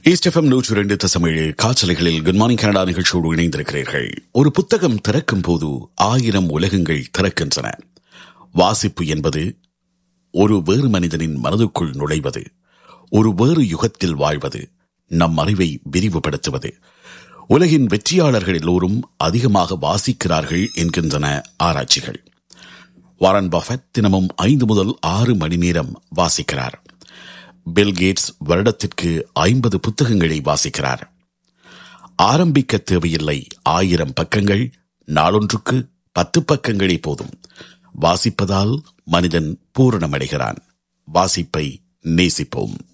east FM நூற்று ரெண்டு தசமேழு காற்றலைகளில் குட் மார்னிங் கனடா நிகழ்ச்சியோடு இணைந்திருக்கிறீர்கள் ஒரு புத்தகம் திறக்கும் போது ஆயிரம் உலகங்கள் திறக்கின்றன வாசிப்பு என்பது ஒரு வேறு மனிதனின் மனதுக்குள் நுழைவது ஒரு வேறு யுகத்தில் வாழ்வது நம் அறிவை விரிவுபடுத்துவது உலகின் வெற்றியாளர்கள் எல்லோரும் அதிகமாக வாசிக்கிறார்கள் என்கின்றன ஆராய்ச்சிகள் வாரன் பஃபட் தினமும் ஐந்து முதல் ஆறு மணி நேரம் வாசிக்கிறார் பில் கேட்ஸ் வருடத்திற்கு ஐம்பது புத்தகங்களை வாசிக்கிறார் ஆரம்பிக்க தேவையில்லை ஆயிரம் பக்கங்கள் நாளொன்றுக்கு பத்து பக்கங்களே போதும் வாசிப்பதால் மனிதன் பூரணமடைகிறான் வாசிப்பை நேசிப்போம்